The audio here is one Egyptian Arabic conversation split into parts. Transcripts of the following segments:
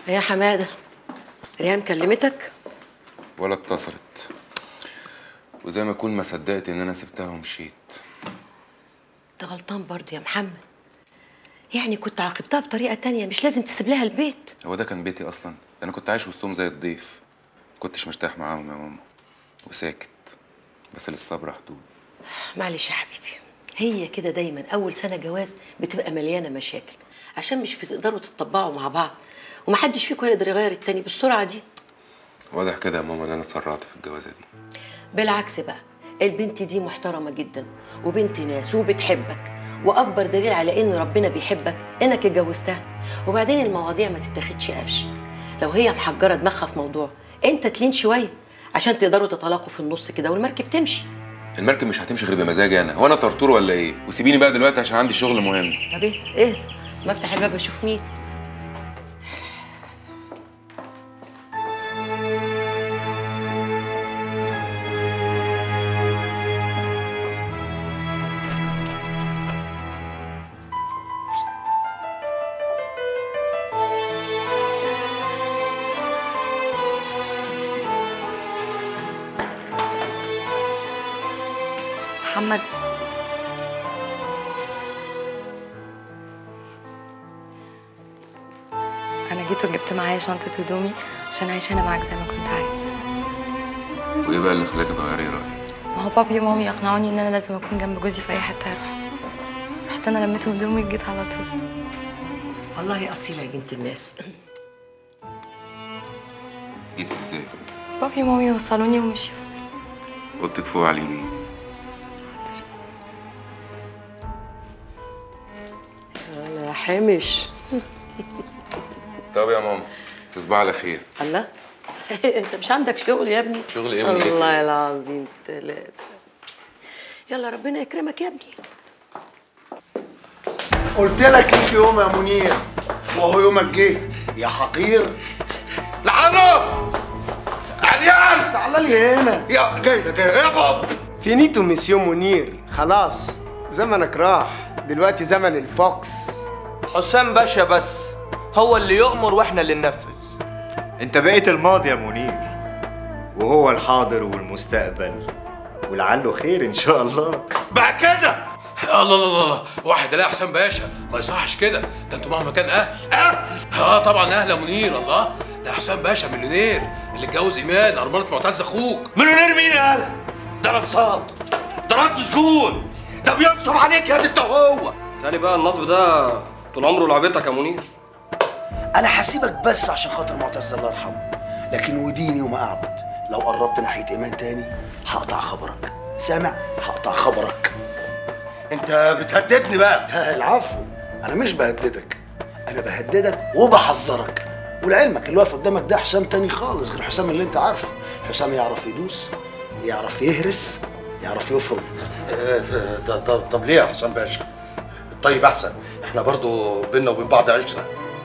يا حماده ريهام كلمتك ولا اتصلت وزي ما اكون ما صدقت ان انا سبتها ومشيت انت غلطان برضه يا محمد يعني كنت عاقبتها بطريقه تانية مش لازم تسيب لها البيت هو ده كان بيتي اصلا ده انا كنت عايش وسطهم زي الضيف كنتش مرتاح معاهم يا ماما وساكت بس للصبر حدود معلش يا حبيبي هي كده دايما اول سنه جواز بتبقى مليانه مشاكل عشان مش بتقدروا تتطبعوا مع بعض ومحدش فيكم هيقدر يغير التاني بالسرعه دي واضح كده يا ماما ان انا اتسرعت في الجوازه دي بالعكس بقى البنت دي محترمه جدا وبنت ناس وبتحبك واكبر دليل على ان ربنا بيحبك انك اتجوزتها وبعدين المواضيع ما تتاخدش قفش لو هي محجره دماغها في موضوع انت تلين شويه عشان تقدروا تتلاقوا في النص كده والمركب تمشي المركب مش هتمشي غير بمزاجي انا هو انا طرطور ولا ايه وسيبيني بقى دلوقتي عشان عندي شغل مهم طب ايه ايه ما افتح الباب اشوف مين محمد انا جيت وجبت معايا شنطه هدومي عشان اعيش هنا معاك زي ما كنت عايز وايه بقى اللي خلاك تغيري رايك ما هو بابي ومامي اقنعوني ان انا لازم اكون جنب جوزي في اي حته اروح رحت انا لميت هدومي وجيت على طول والله اصيله يا بنت الناس جيت ازاي بابي ومامي وصلوني ومشيوا اوضتك فوق على اليمين يا حامش طب يا ماما تصبح على خير الله انت مش عندك شغل يا ابني شغل ايه من والله العظيم ثلاثة يلا ربنا يكرمك يا ابني قلت لك ليك يوم يا منير وهو يومك جه يا حقير لعنه عريان تعال لي هنا يا جاي لك يا باب فينيتو مسيو منير خلاص زمنك راح دلوقتي زمن الفوكس حسام باشا بس هو اللي يؤمر واحنا اللي ننفذ انت بقيت الماضي يا منير وهو الحاضر والمستقبل ولعله خير ان شاء الله بقى كده الله الله الله واحد لا حسام باشا ما يصحش كده ده انتوا مهما كان اهل اه اه طبعا اهل يا منير الله ده حسام باشا مليونير اللي اتجوز ايمان ارمله معتز اخوك مليونير مين يا هلا ده نصاب ده رد سجون ده بينصب عليك يا دي انت هو تالي بقى النصب ده طول عمره لعبتك يا منير انا هسيبك بس عشان خاطر معتز الله يرحمه لكن وديني وما اعبد لو قربت ناحيه ايمان تاني هقطع خبرك سامع هقطع خبرك انت بتهددني بقى ها العفو انا مش بهددك انا بهددك وبحذرك ولعلمك اللي واقف قدامك ده حسام تاني خالص غير حسام اللي انت عارفه حسام يعرف يدوس يعرف يهرس يعرف يفرم طب, طب, طب ليه يا حسام باشا طيب احسن احنا برضو بينا وبين بعض عشره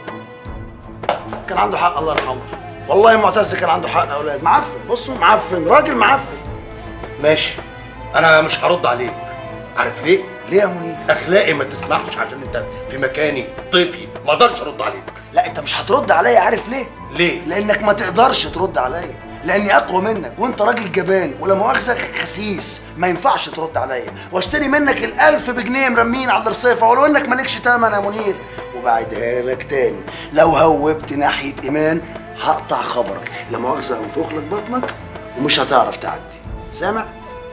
كان عنده حق الله يرحمه والله معتز كان عنده حق يا اولاد معفن بصوا معفن راجل معفن ماشي انا مش هرد عليك عارف ليه ليه يا منير اخلاقي ما تسمحش عشان انت في مكاني ضيفي ما اقدرش ارد عليك لا انت مش هترد عليا عارف ليه ليه لانك ما تقدرش ترد عليا لاني اقوى منك وانت راجل جبان ولا مؤاخذه خسيس ما ينفعش ترد عليا واشتري منك الالف بجنيه مرمين على الرصيفه ولو انك مالكش تمن يا منير وبعدها لك تاني لو هوبت ناحيه ايمان هقطع خبرك لا مؤاخذه هنفخ لك بطنك ومش هتعرف تعدي سامع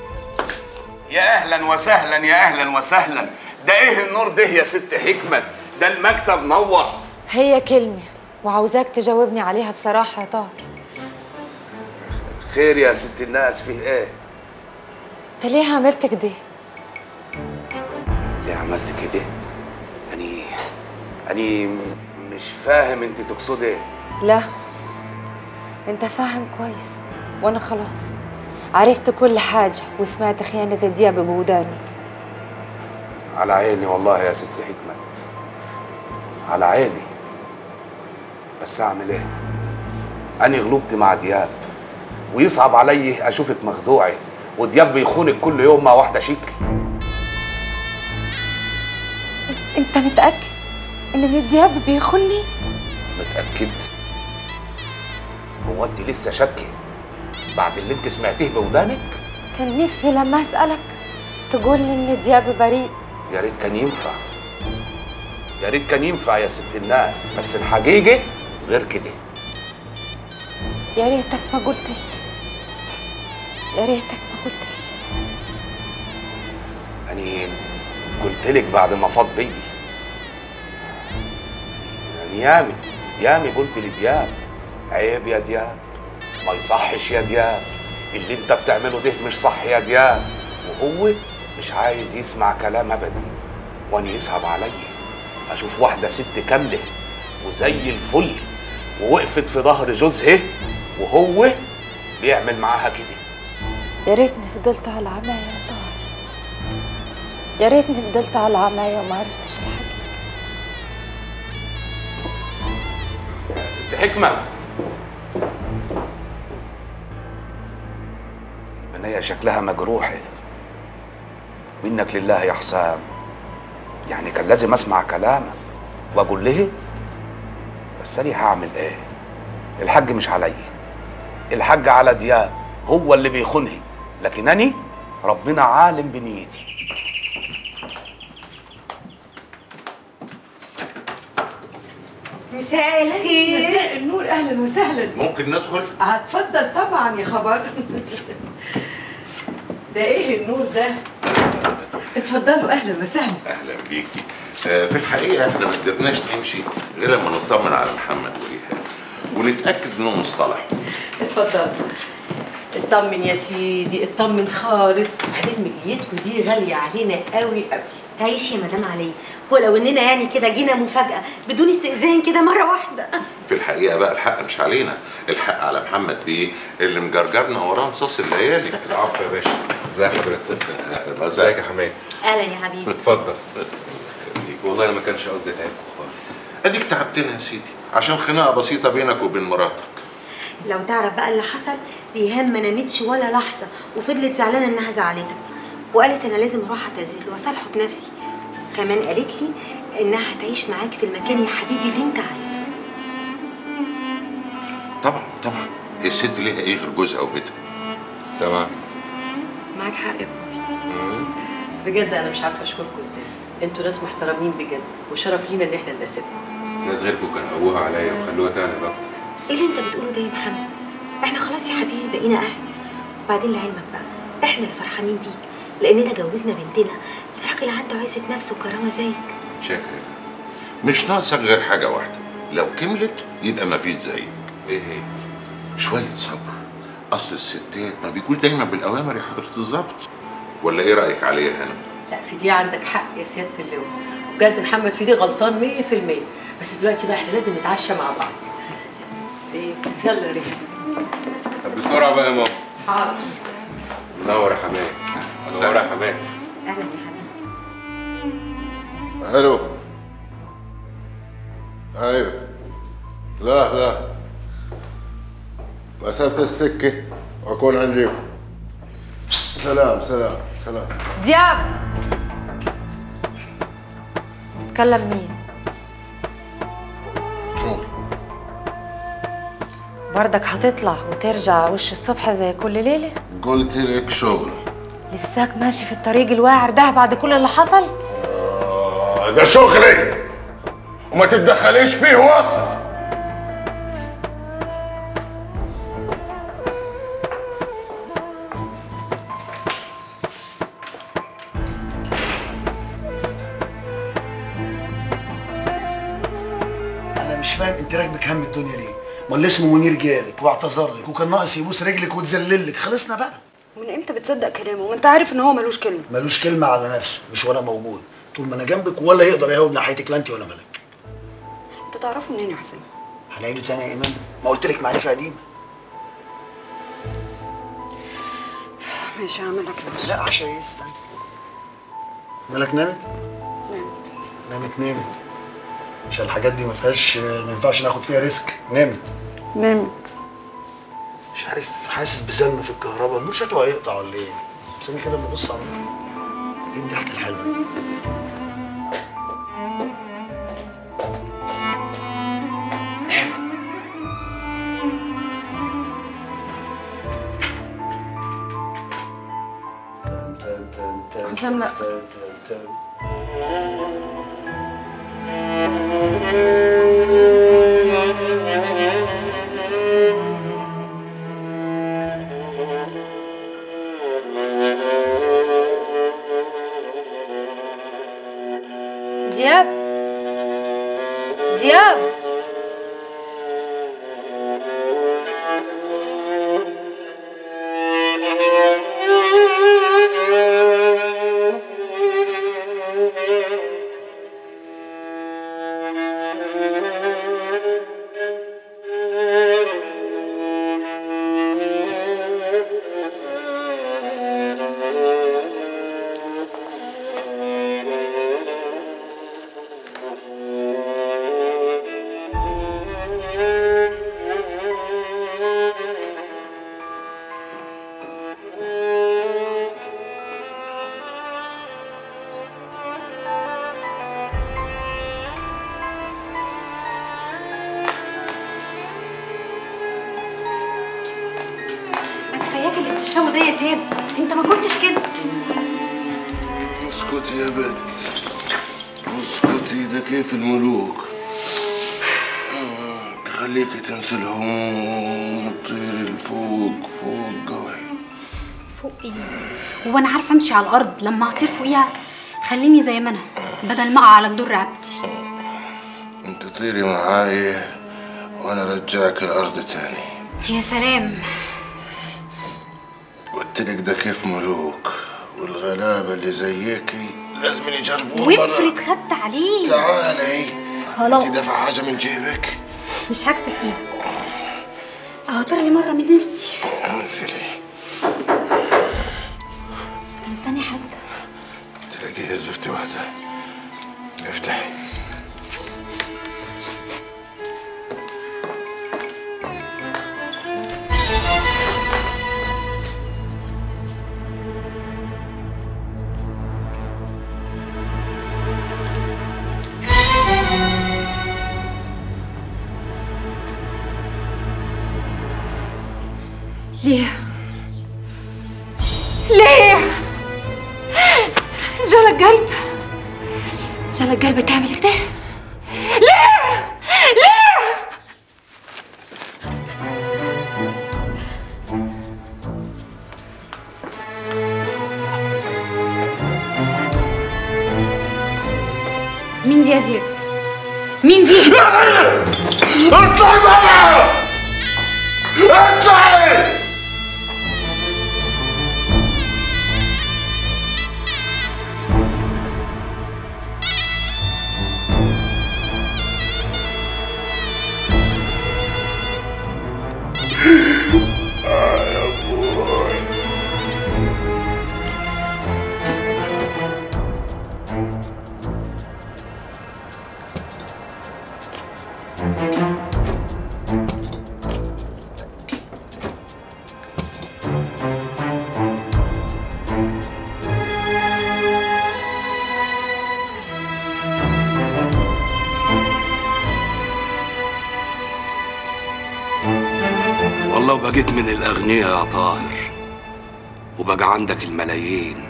يا اهلا وسهلا يا اهلا وسهلا ده ايه النور ده يا ست حكمت ده المكتب نور هي كلمة وعاوزاك تجاوبني عليها بصراحة يا طاهر خير يا ست الناس فيه ايه انت ليه عملت كده؟ ليه عملت كده اني اني مش فاهم انت تقصدي ايه لا انت فاهم كويس وانا خلاص عرفت كل حاجة وسمعت خيانة الدياب بوداني على عيني والله يا ست حكمت على عيني بس اعمل ايه اني غلبت مع دياب ويصعب علي اشوفك مخدوعه ودياب بيخونك كل يوم مع واحده شكل انت متأكد ان الدياب بيخوني؟ متاكد هو انت لسه شاكه بعد اللي انت سمعتيه بودانك كان نفسي لما اسالك تقول لي ان دياب بريء يا ريت كان ينفع يا ريت كان ينفع يا ست الناس بس الحقيقه غير كده يا ريتك ما قلت لي يا ريتك ما قلت لي يعني قلت لك بعد ما فاض بيدي يعني يامي يامي قلت لدياب عيب يا دياب ما يصحش يا دياب اللي انت بتعمله ده مش صح يا دياب وهو مش عايز يسمع كلام ابدا وانا يصعب عليا اشوف واحده ست كامله وزي الفل ووقفت في ظهر جوزها وهو بيعمل معاها كده يا ريتني فضلت على العماية يا طاهر يا ريتني فضلت على العماية وما عرفتش الحاجة ست حكمة بنية شكلها مجروحة منك لله يا حسام يعني كان لازم اسمع كلامك واقول له بس انا هعمل ايه الحج مش عليا الحج على دياب هو اللي بيخونها لكن اني ربنا عالم بنيتي مساء الخير مساء النور اهلا وسهلا ممكن ندخل؟ اتفضل طبعا يا خبر ده ايه النور ده اتفضلوا اهلا وسهلا اهلا بيكي آه، في الحقيقه احنا ما قدرناش نمشي غير لما نطمن على محمد وريهان ونتاكد انهم اصطلحوا اتفضل اطمن يا سيدي اطمن خالص وبعدين مجيتكم دي غاليه علينا قوي قوي تعيش يا مدام علي ولو اننا يعني كده جينا مفاجاه بدون استئذان كده مره واحده في الحقيقه بقى الحق مش علينا الحق على محمد بيه اللي مجرجرنا وراه نصاص الليالي العفو يا باشا ازي حضرتك اهلا ازيك يا حماد اهلا يا حبيبي اتفضل والله انا ما كانش قصدي اتعبكم خالص اديك تعبتنا يا سيدي عشان خناقه بسيطه بينك وبين مراتك لو تعرف بقى اللي حصل ريهام ما نامتش ولا لحظه وفضلت زعلانه انها زعلتك وقالت انا لازم اروح اعتذر له واصالحه بنفسي كمان قالت لي انها هتعيش معاك في المكان يا حبيبي اللي انت عايزه طبعا طبعا هي الست ليها ايه غير جوزها وبيتها سامع معاك حق يا بابا بجد انا مش عارفه اشكركم ازاي انتوا ناس محترمين بجد وشرف لينا ان احنا نناسبكم ناس غيركم كان ابوها عليا وخلوها تعند اكتر ايه اللي انت بتقوله ده يا محمد احنا خلاص يا حبيبي بقينا اهل وبعدين لعلمك بقى احنا اللي فرحانين بيك لاننا جوزنا بنتنا لراجل عنده عزه نفس وكرامه زيك شاكر مش ناقصك غير حاجه واحده لو كملت يبقى ما فيش زيك ايه هي شويه صبر اصل الستات ما بيجوش دايما بالاوامر يا حضره الظابط ولا ايه رايك عليا هنا لا في دي عندك حق يا سياده اللواء بجد محمد في دي غلطان 100% بس دلوقتي بقى احنا لازم نتعشى مع بعض ايه يلا يا ريحان طب بسرعه بقى يا ماما حاضر منور يا حماد منور يا حماد اهلا يا حبيبي الو ايوه لا لا مسافة السكة واكون عندكم سلام سلام سلام دياب كلم مين شغل بردك هتطلع وترجع وش الصبح زي كل ليلة قلت لك شغل لساك ماشي في الطريق الواعر ده بعد كل اللي حصل آه، ده شغلي وما تتدخليش فيه واصل انا مش فاهم انت راكبك هم الدنيا ليه ما اللي اسمه منير جالك واعتذر لك وكان ناقص يبوس رجلك وتذللك خلصنا بقى من امتى بتصدق كلامه وانت عارف ان هو ملوش كلمه ملوش كلمه على نفسه مش وانا موجود طول ما انا جنبك ولا يقدر يهود ناحيتك لا انت ولا ملك انت تعرفه منين يا حسين هنعيده تاني يا ايمان ما قلت لك معرفه قديمه ماشي هعمل لك العشاء لا عشاء ايه استنى مالك نامت نامت نامت نامت عشان الحاجات دي ما فيهاش ما ينفعش ناخد فيها ريسك نامت نامت مش عارف حاسس بزلم في الكهرباء النور شكله هيقطع ولا ايه استنى كده ببص على النور ايه الضحكه الحلوه دي نامت حسام لا دياب دياب ما كفاياك اللي بتشربه ده يا دياب انت ما كنتش كده اسكتي يا بنت اسكتي ده كيف الملوك آه، تخليكي تنسي الهموم وتطيري لفوق فوق قوي فوق ايه هو انا عارفه امشي على الارض لما هطير فوقيها خليني زي ما انا بدل ما اقع على جدور رقبتي انت طيري معايا وانا رجعك الارض تاني يا سلام قلتلك ده كيف ملوك والغلابة اللي زيكي لازم يجربوه وافرض خدت عليه تعالي خلاص انت دافع حاجة من جيبك مش هكسف ايدك اهو طار لي مره من نفسي انزلي انت مستني حد تلاقيها زفت واحدة افتحي ليه ليه جالك قلب جالك قلب تعمل كده ليه ليه مين دي يا دياب مين دي اطلعي بابا اطلعي والله وبقيت من الأغنياء يا طاهر وبقى عندك الملايين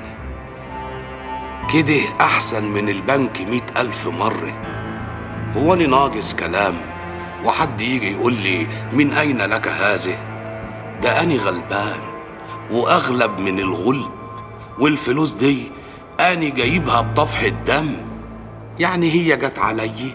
كده أحسن من البنك مئة ألف مرة هو أنا ناقص كلام وحد يجي يقول لي من أين لك هذه ده أني غلبان وأغلب من الغلب والفلوس دي أني جايبها بطفح الدم يعني هي جت عليا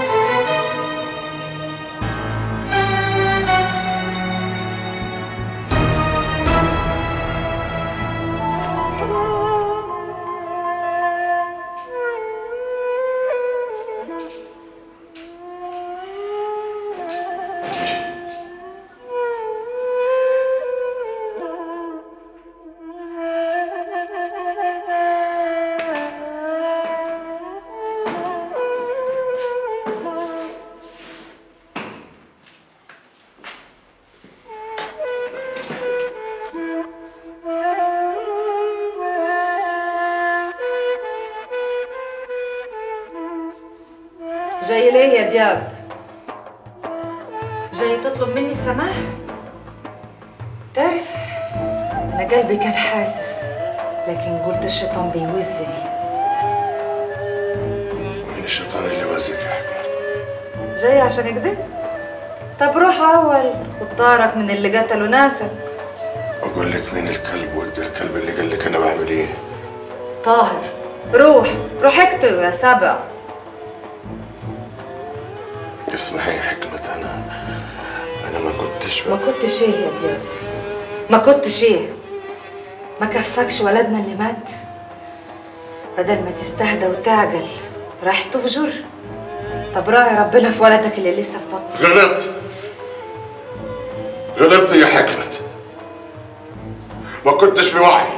جاي ليه يا دياب جاي تطلب مني السماح تعرف انا قلبي كان حاسس لكن قلت الشيطان بيوزني مين الشيطان اللي وزك يا حكمة جاي عشان كده طب روح اول خد طارك من اللي قتلوا ناسك اقول لك مين الكلب ود الكلب اللي قال لك انا بعمل ايه طاهر روح روح اكتب يا سبع تسمحي يا حكمة انا انا ما كنتش ما كنتش ايه يا دياب ما كنتش ايه ما كفكش ولدنا اللي مات بدل ما تستهدى وتعجل راح تفجر طب راعي ربنا في ولدك اللي لسه في بطنك غلط غلطت يا حكمة ما كنتش في وعي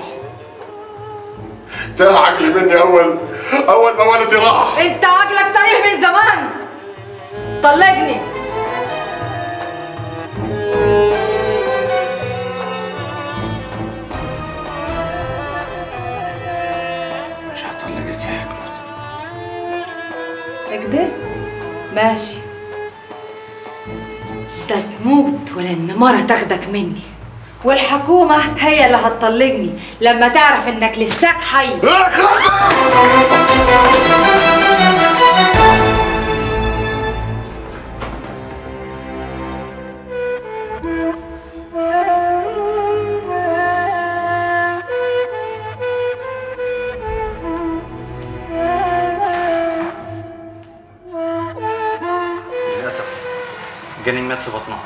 تاه عقلي مني اول اول ما ولدي راح انت عقلك تايه من زمان طلقني مش هطلقك يا حكمة كده ماشي ده تموت ولا ان مرة تاخدك مني والحكومة هي اللي هتطلقني لما تعرف انك لساك حي للأسف جنين مات في بطنها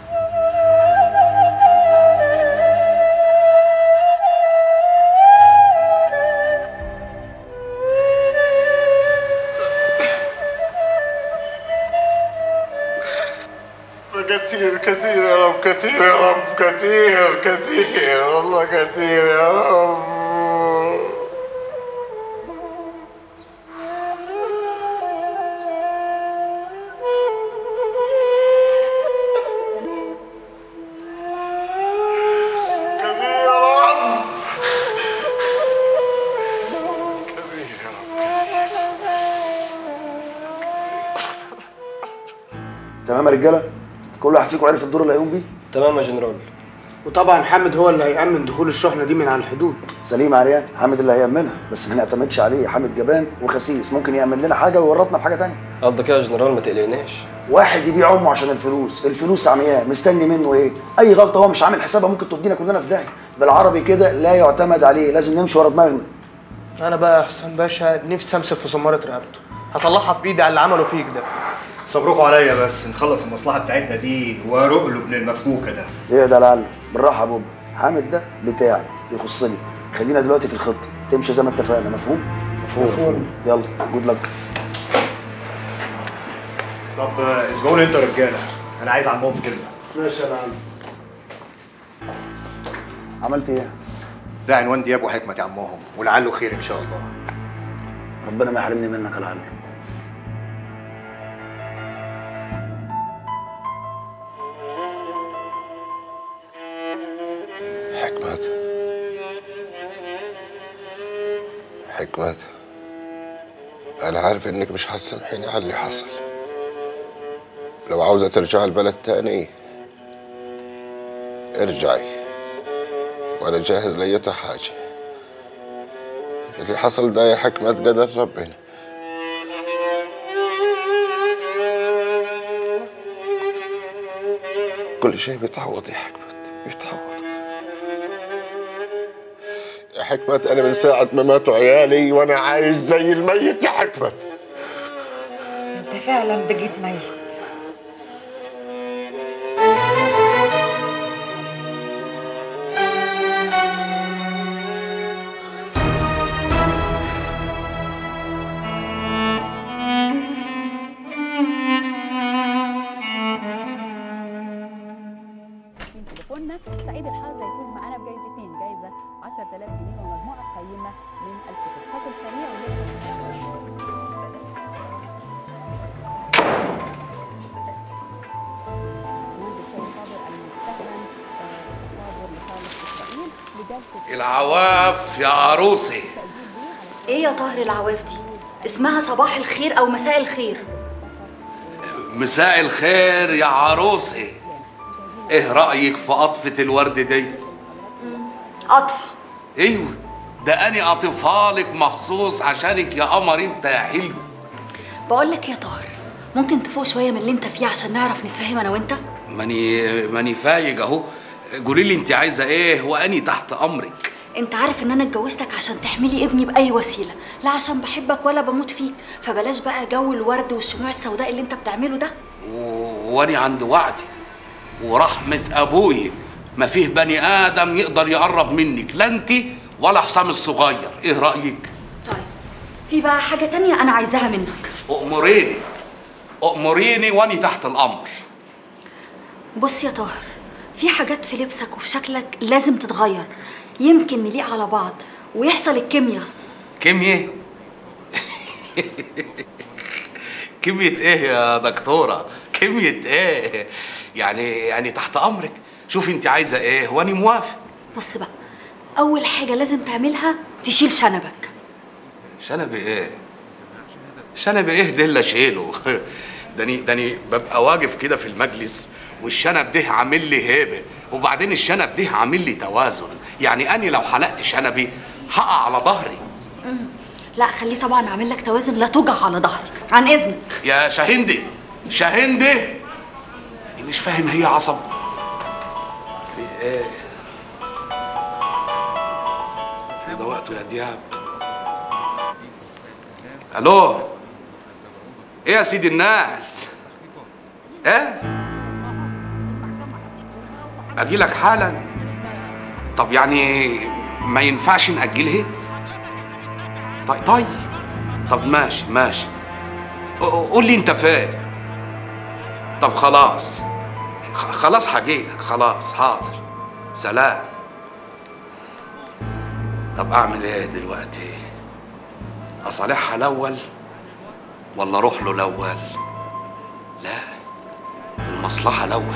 كتير كتير يا رب كتير يا رب كتير كتير والله كتير يا رب كتير يا رب كتير يا تمام يا رجاله كل واحد فيكم عرف الدور اللي هيقوم بيه تمام يا جنرال وطبعا حامد هو اللي هيأمن دخول الشحنة دي من على الحدود سليم عريان حامد اللي هيأمنها بس ما نعتمدش عليه حامد جبان وخسيس ممكن يأمن لنا حاجه ويورطنا في حاجه تانية قصدك ايه يا جنرال ما تقلقناش واحد يبيع امه عشان الفلوس الفلوس عمياه مستني منه ايه اي غلطه هو مش عامل حسابها ممكن تودينا كلنا في داهيه بالعربي كده لا يعتمد عليه لازم نمشي ورا دماغنا انا بقى يا حسام باشا نفسي امسك في سمارة رقبته هطلعها في ايدي على اللي عمله فيك ده صبركوا عليا بس نخلص المصلحه بتاعتنا دي واروق له ابن المفكوكه ده ايه ده لعل بالراحه يا بوب حامد ده بتاعي يخصني خلينا دلوقتي في الخطه تمشي زي ما اتفقنا مفهوم مفهوم. يلا جود لك طب آه، اسمعوني انتوا يا رجاله انا عايز عمهم في كلمه ماشي يا معلم عملت ايه ده عنوان دياب وحكمه يا عمهم ولعله خير ان شاء الله ربنا ما يحرمني منك يا لعل حكمة حكمة أنا عارف إنك مش هتسامحيني على اللي حصل لو عاوزة ترجعي البلد تاني ارجعي وأنا جاهز لأي حاجة اللي حصل ده يا حكمة قدر ربنا كل شيء بيتعوض يا حكمة بيتعوض يا حكمة أنا من ساعة ما ماتوا عيالي وأنا عايش زي الميت يا حكمة انت فعلا بقيت ميت مسكين تليفوننا سعيد الحظ هيفوز معانا بجايزتين جايزه 10000 جنيه ومجموعه قيمه من الكتب فاصل سريع ونرجع مهندس سيد صابر المتهم تطور لصالح اسرائيل لجلسه العواف يا عروسي ايه يا طاهر العواف دي اسمها صباح الخير او مساء الخير مساء الخير يا عروسي ايه رأيك في قطفة الورد دي؟ قطفه ايوه ده أنا قاطفها لك مخصوص عشانك يا قمر انت يا حلو بقول لك يا طاهر ممكن تفوق شويه من اللي انت فيه عشان نعرف نتفاهم انا وانت ماني ماني فايق اهو قولي لي انت عايزه ايه واني تحت امرك انت عارف ان انا اتجوزتك عشان تحملي ابني باي وسيله لا عشان بحبك ولا بموت فيك فبلاش بقى جو الورد والشموع السوداء اللي انت بتعمله ده و- واني عند وعدي ورحمه ابوي ما فيه بني ادم يقدر يقرب منك لا انت ولا حسام الصغير ايه رايك في بقى حاجه تانية انا عايزاها منك امريني امريني واني تحت الامر بص يا طاهر في حاجات في لبسك وفي شكلك لازم تتغير يمكن نليق على بعض ويحصل الكيمياء كيمياء كيمياء ايه يا دكتوره كيمياء ايه يعني يعني تحت امرك شوفي انت عايزه ايه واني موافق بص بقى اول حاجه لازم تعملها تشيل شنبك شنب ايه شنب ايه ده اللي اشيله داني داني ببقى واقف كده في المجلس والشنب ده عامل لي هيبه وبعدين الشنب ده عامل لي توازن يعني اني لو حلقت شنبي هقع على ظهري مم. لا خليه طبعا اعمل لك توازن لا توجع على ظهرك عن اذنك يا شاهندي شاهندي يعني مش فاهم هي عصب في ايه ده وقته يا دياب الو ايه يا سيدي الناس ايه اجي لك حالا طب يعني ما ينفعش ناجلها طيب طيب طب ماشي ماشي ق- قول لي انت فين طب خلاص خ- خلاص هجيلك خلاص حاضر سلام طب اعمل ايه دلوقتي اصالحها الاول ولا اروح له الاول لا المصلحه الاول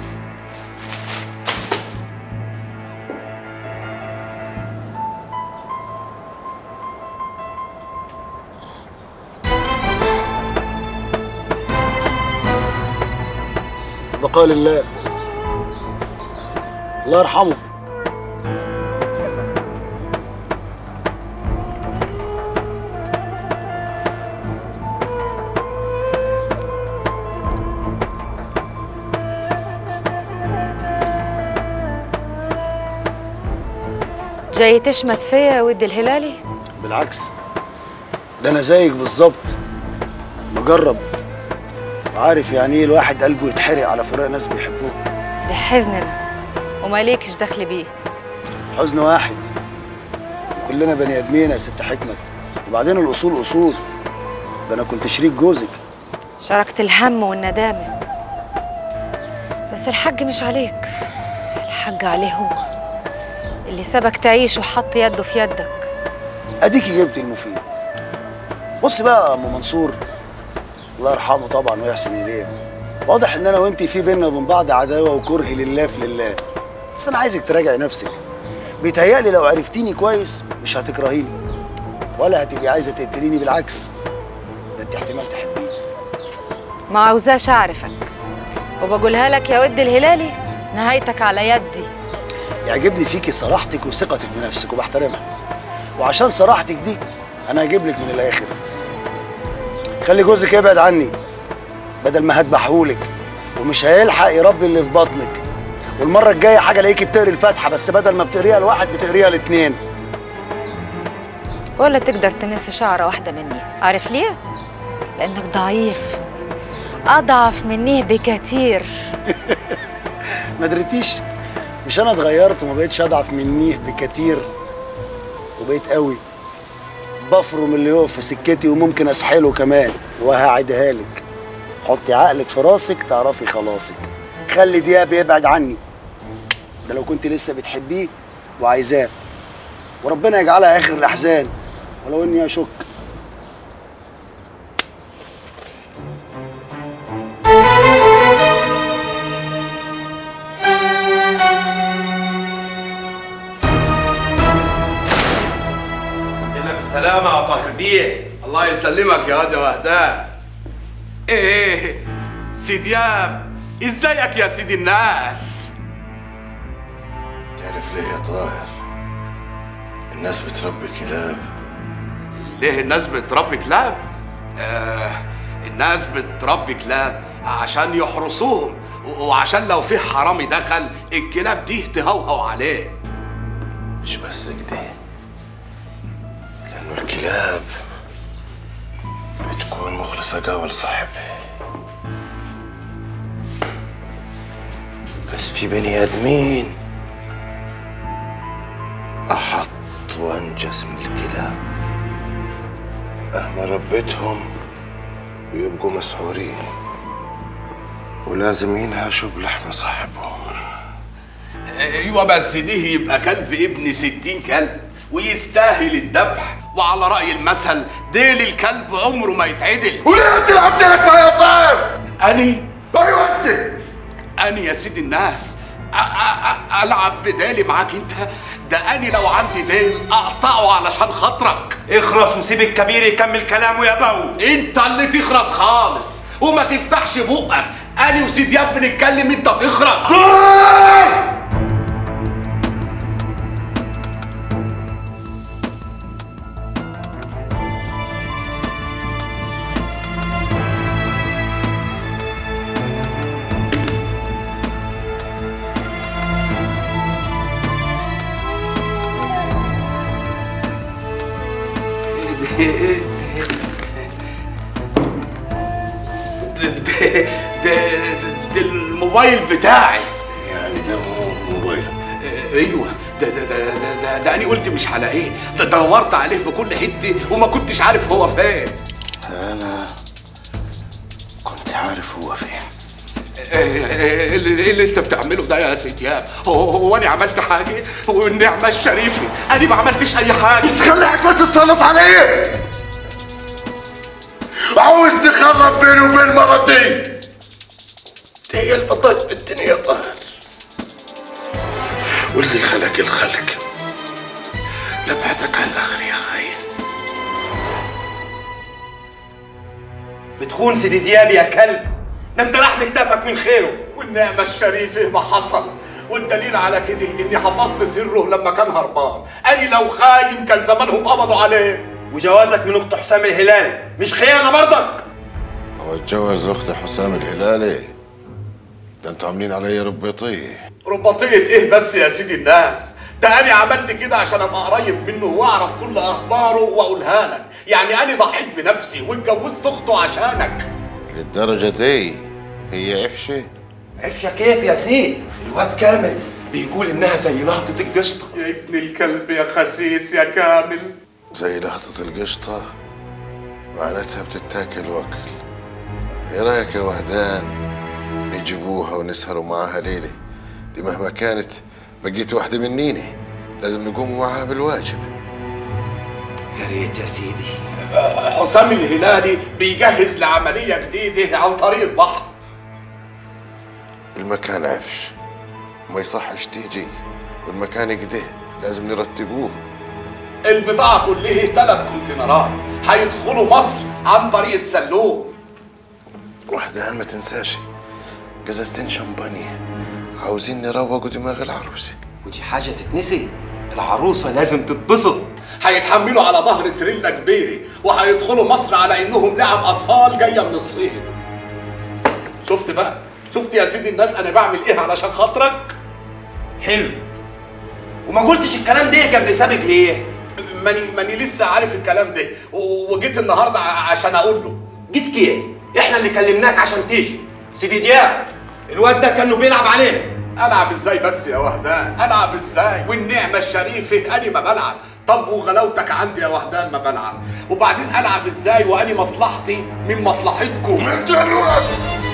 بقال الله الله يرحمه جاي تشمت فيا يا ود الهلالي بالعكس ده انا زيك بالظبط مجرب وعارف يعني ايه الواحد قلبه يتحرق على فراق ناس بيحبوه ده حزننا ومالكش دخل بيه حزن واحد كلنا بني ادمين يا ست حكمت وبعدين الاصول اصول ده انا كنت شريك جوزك شاركت الهم والندامة بس الحج مش عليك الحج عليه هو اللي سابك تعيش وحط يده في يدك اديكي جبت المفيد بص بقى يا ام منصور الله يرحمه طبعا ويحسن اليه واضح ان انا وانت في بينا وبين بعض عداوه وكره لله في لله بس انا عايزك تراجعي نفسك بيتهيألي لو عرفتيني كويس مش هتكرهيني ولا هتبقي عايزه تقتليني بالعكس ده انت احتمال تحبيني ما عاوزاش اعرفك وبقولها لك يا ود الهلالي نهايتك على يدي يعجبني فيكي صراحتك وثقتك بنفسك وبحترمها وعشان صراحتك دي انا هجيب لك من الاخر خلي جوزك يبعد عني بدل ما هذبحهولك ومش هيلحق يربي اللي في بطنك والمره الجايه حاجه الاقيكي بتقري الفاتحه بس بدل ما بتقريها لواحد بتقريها لاتنين ولا تقدر تمس شعرة واحدة مني عارف ليه؟ لأنك ضعيف أضعف مني بكثير ما دريتيش مش انا اتغيرت وما بقتش اضعف منيه بكتير وبقيت قوي بفرم اللي يقف في سكتي وممكن اسحله كمان وهعدها لك حطي عقلك في راسك تعرفي خلاصك خلي دياب يبعد عني ده لو كنت لسه بتحبيه وعايزاه وربنا يجعلها اخر الاحزان ولو اني اشك إلا بالسلامة يا طاهر بيه الله يسلمك يا واد يا وهدان ايه سيدي دياب ازيك يا سيدي الناس تعرف ليه يا طاهر الناس بتربي كلاب ليه الناس بتربي كلاب؟ آه الناس بتربي كلاب عشان يحرسوهم و- وعشان لو في حرامي دخل الكلاب دي تهوهو عليه مش بس كده لأنه الكلاب بتكون مخلصة قوي لصاحبها بس في بني آدمين أحط وأنجس من الكلاب مهما ربيتهم بيبقوا مسحورين ولازم ينهشوا بلحم صاحبهم ايوه بس دي يبقى كلب ابن ستين كلب ويستاهل الذبح وعلى رأي المثل ديل الكلب عمره ما يتعدل وليه انت لعبت لك معايا طيب؟ أني ايوه انت أني يا سيد الناس أ- أ- أ- ألعب بدالي معاك أنت ده أني لو عندي ديل أقطعه علشان خاطرك اخرس وسيب الكبير يكمل كلامه يا بو أنت اللي تخرس خالص وما تفتحش بقك أني وسيد ياب بنتكلم أنت تخرس ده, ده, ده, ده الموبايل بتاعي يعني ده مو موبايل ايوه ده ده ده ده, ده, ده انا قلت مش هلاقيه ده دورت عليه في كل حته وما كنتش عارف هو فين انا كنت عارف هو فين ايه إيه اللي, إيه اللي انت بتعمله ده يا سيتياب هو, هو انا عملت حاجه والنعمه الشريفه انا ما عملتش اي حاجه بس خلي حكمة تتسلط علي عاوز تخرب بيني وبين مرتي دي هي الفضائل في الدنيا يا طاهر واللي خلق الخلق لبعتك على الاخر يا خاين بتخون سيدي دياب يا كلب ده انت راح مكتفك من خيره والنعمه الشريفه ما حصل والدليل على كده اني حفظت سره لما كان هربان اني لو خاين كان زمانهم قبضوا عليه وجوازك من اخت حسام الهلالي مش خيانه برضك هو اتجوز اخت حسام الهلالي ده انتوا عاملين علي ربيطيه رباطية ايه بس يا سيدي الناس ده انا عملت كده عشان ابقى قريب منه واعرف كل اخباره واقولها لك يعني انا ضحيت بنفسي واتجوزت اخته عشانك للدرجة دي هي عفشة عفشه كيف يا سيد الواد كامل بيقول انها زي نهضه القشطه يا ابن الكلب يا خسيس يا كامل زي لخطة القشطة معناتها بتتاكل واكل ايه رايك يا وهدان نجيبوها ونسهروا معاها ليلة دي مهما كانت بقيت واحدة منيني لازم نقوم معاها بالواجب يا ريت يا سيدي حسام الهلالي بيجهز لعملية جديدة عن طريق البحر المكان عفش ما يصحش تيجي والمكان كده لازم نرتبوه البضاعة كلها ثلاث كونتينرات هيدخلوا مصر عن طريق السلوم وحدان ما تنساش جزازتين شمبانيا عاوزين نروقوا دماغ العروسة ودي حاجه تتنسي العروسه لازم تتبسط هيتحملوا على ظهر تريلا كبيرة وهيدخلوا مصر على انهم لعب اطفال جاية من الصين شفت بقى شفت يا سيدي الناس انا بعمل ايه علشان خاطرك حلو وما قلتش الكلام ده قبل سابق ليه ماني ماني لسه عارف الكلام ده و- وجيت النهارده ع- عشان اقول له جيت كيف احنا اللي كلمناك عشان تيجي سيدي دياب الواد ده كانه بيلعب علينا العب ازاي بس يا وهدان العب ازاي والنعمه الشريفه اني ما بلعب طب وغلاوتك عندي يا وهدان ما بلعب وبعدين العب ازاي واني مصلحتي من مصلحتكم من دلوقتي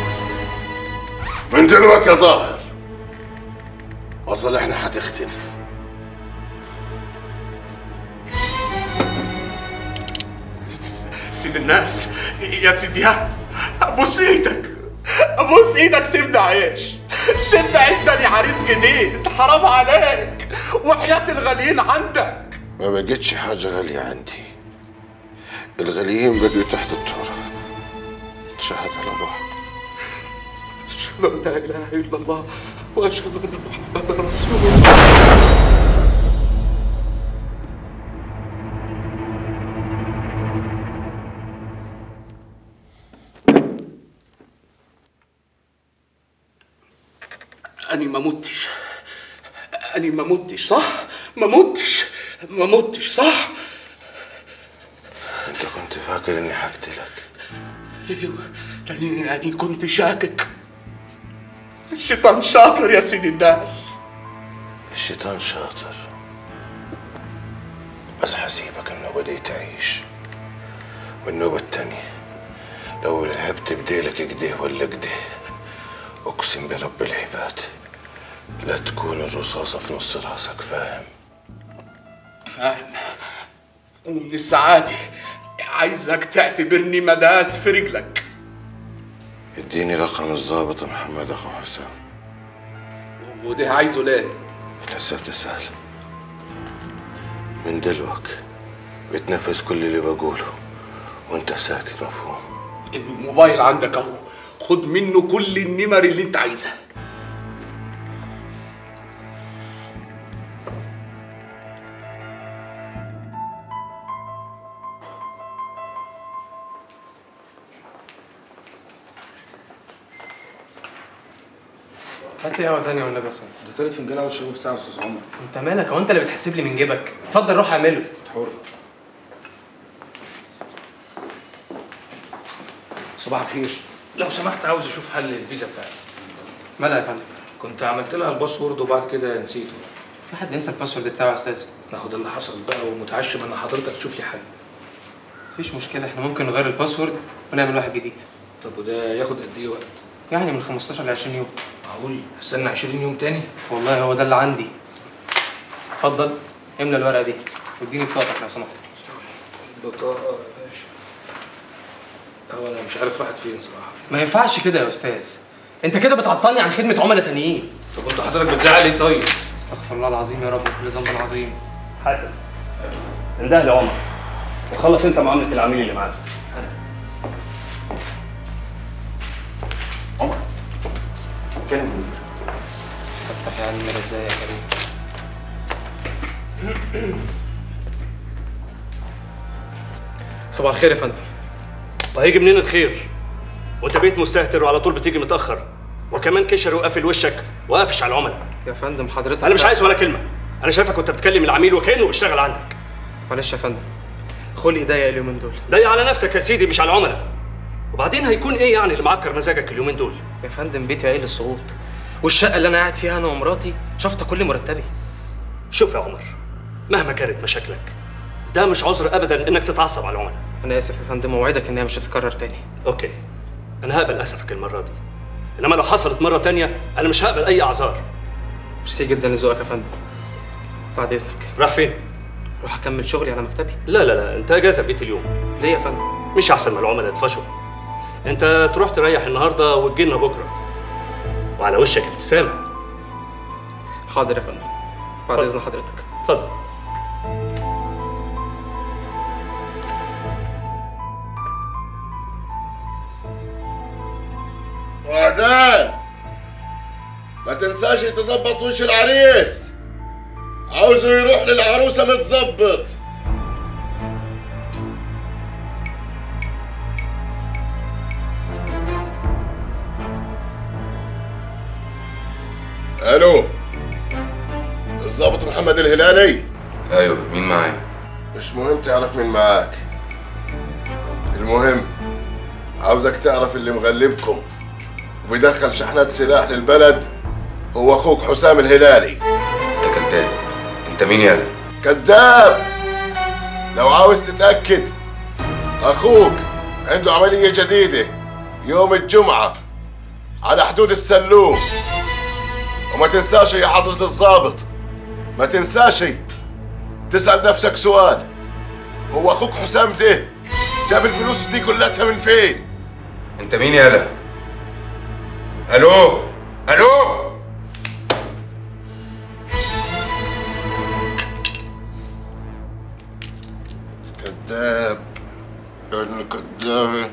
من دلوقتي يا ظاهر مصالحنا هتختلف سيد الناس يا سيدي ابوس ايدك ابوس ايدك سيبني عيش سيبني عيش ده أنا عريس جديد حرام عليك وحياة الغاليين عندك ما بقتش حاجة غالية عندي الغاليين بقوا تحت التراب تشهد على روحك أشهد أن لا إله إلا الله وأشهد أن محمدا رسول الله أنا ما متش أنا ما متش صح؟ ما متش ما متش صح؟ انت كنت فاكر اني حقتلك ايوه لاني يعني كنت شاكك الشيطان شاطر يا سيدي الناس الشيطان شاطر بس حسيبك النوبة دي تعيش والنوبة التانية لو لعبت بديلك كده ولا كده اقسم برب العباد لا تكون الرصاصة في نص راسك فاهم فاهم ومن السعادة عايزك تعتبرني مداس في رجلك اديني رقم الضابط محمد اخو حسام وده عايزه ليه؟ الحساب ده سهل من دلوك بتنفذ كل اللي بقوله وانت ساكت مفهوم الموبايل عندك اهو خد منه كل النمر اللي انت عايزها هات لي قهوه تانية والنبي يا صاحبي ده تالت فنجان اول شرب في ساعه يا استاذ عمر انت مالك هو انت اللي بتحسب لي من جيبك اتفضل روح اعمله حر صباح الخير لو سمحت عاوز اشوف حل الفيزا بتاعتي مالها يا فندم كنت عملت لها الباسورد وبعد كده نسيته في حد ينسى الباسورد بتاعه يا استاذ ما هو ده اللي حصل بقى ومتعشم ان حضرتك تشوف لي حل مفيش مشكله احنا ممكن نغير الباسورد ونعمل واحد جديد طب وده ياخد قد ايه وقت يعني من 15 ل 20 يوم معقول استنى 20 يوم تاني والله هو ده اللي عندي اتفضل املى الورقه دي واديني بطاقتك لو سمحت بطاقه يا باشا هو انا مش عارف راحت فين صراحه ما ينفعش كده يا استاذ انت كده بتعطلني عن خدمه عملاء تانيين طب انت حضرتك بتزعل ليه طيب استغفر الله العظيم يا رب كل ذنب عظيم حاتم انده لي عمر وخلص انت معامله العميل اللي معاك عمر كلم افتح يا نمر ازاي يا كريم صباح الخير يا فندم وهيجي منين الخير وانت بقيت مستهتر وعلى طول بتيجي متاخر وكمان كشري وقافل وشك وقافش على العملاء يا فندم حضرتك انا مش عايز ولا كلمه انا شايفك وانت بتكلم العميل وكانه بيشتغل عندك معلش يا فندم خلقي ضيق اليومين دول ضيق على نفسك يا سيدي مش على العملاء وبعدين هيكون ايه يعني اللي معكر مزاجك اليومين دول يا فندم بيتي قايل السقوط والشقه اللي انا قاعد فيها انا ومراتي شافطه كل مرتبي شوف يا عمر مهما كانت مشاكلك ده مش عذر ابدا انك تتعصب على العملاء انا اسف يا فندم اوعدك انها مش هتتكرر تاني اوكي انا هقبل اسفك المره دي انما لو حصلت مره تانية انا مش هقبل اي اعذار ميرسي جدا لذوقك يا فندم بعد اذنك راح فين روح اكمل شغلي على مكتبي لا لا لا انت اجازه بقيت اليوم ليه يا فندم مش احسن ما العملاء يطفشوا انت تروح تريح النهارده وتجينا بكره وعلى وشك ابتسامه حاضر يا فندم بعد اتفضل. اذن حضرتك اتفضل وعدان ما تنساش تظبط وش العريس عاوزه يروح للعروسة متظبط الو الضابط محمد الهلالي ايوه مين معايا مش مهم تعرف مين معاك المهم عاوزك تعرف اللي مغلبكم وبيدخل شحنات سلاح للبلد هو اخوك حسام الهلالي انت كذاب انت مين يالا كذاب لو عاوز تتأكد اخوك عنده عملية جديدة يوم الجمعة على حدود السلوم وما تنساش يا حضرة الضابط ما تنساش تسأل نفسك سؤال هو اخوك حسام ده جاب الفلوس دي كلها من فين؟ انت مين يالا الو الو كذاب يعني كذاب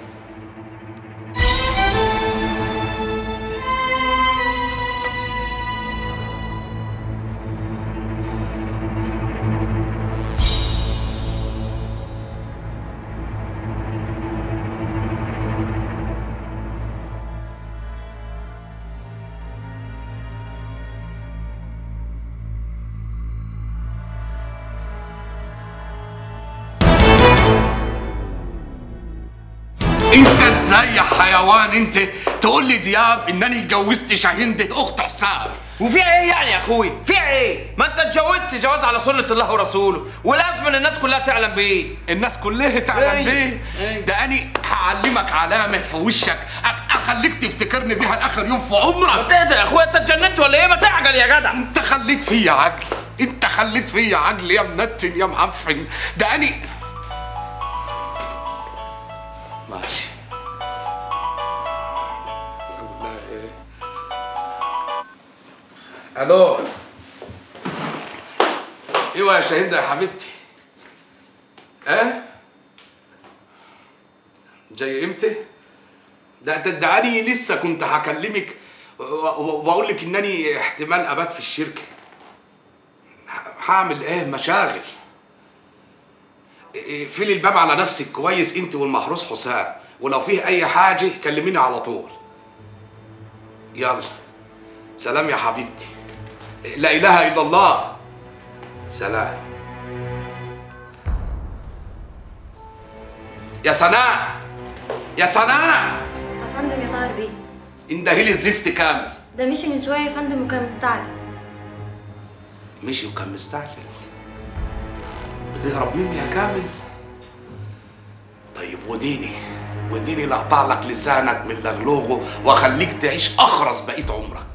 ازاي يا حيوان انت تقول لي دياب انني اتجوزت شاهين دي اخت حسام وفي ايه يعني يا اخوي في ايه ما انت اتجوزت جواز على سنه الله ورسوله ولازم ان الناس كلها تعلم بيه الناس كلها تعلم بيه ده اني هعلمك علامه في وشك أ- اخليك تفتكرني بيها لاخر يوم في عمرك ما تهدى يا اخويا انت اتجننت ولا ايه ما تعقل يا جدع انت خليت فيا عجل انت خليت فيا عجل يا منتن يا معفن ده اني ماشي لا ايه الو ايوه يا شاهين يا حبيبتي اه جاي امتى ده ده ده اني لسه كنت هكلمك و- و- واقول لك انني احتمال ابات في الشركه ه- هعمل ايه مشاغل اقفلي الباب على نفسك كويس انت والمحروس حسام ولو فيه اي حاجه كلميني على طول يلا سلام يا حبيبتي لا اله الا الله سلام يا سناء يا سناء يا فندم يا طاهر بيه اندهيلي الزفت كامل ده مشي من شويه يا فندم وكان مستعجل مشي وكان مستعجل بتهرب مني يا كامل طيب وديني وديني لاقطع لك لسانك من لغلوغه واخليك تعيش اخرس بقيت عمرك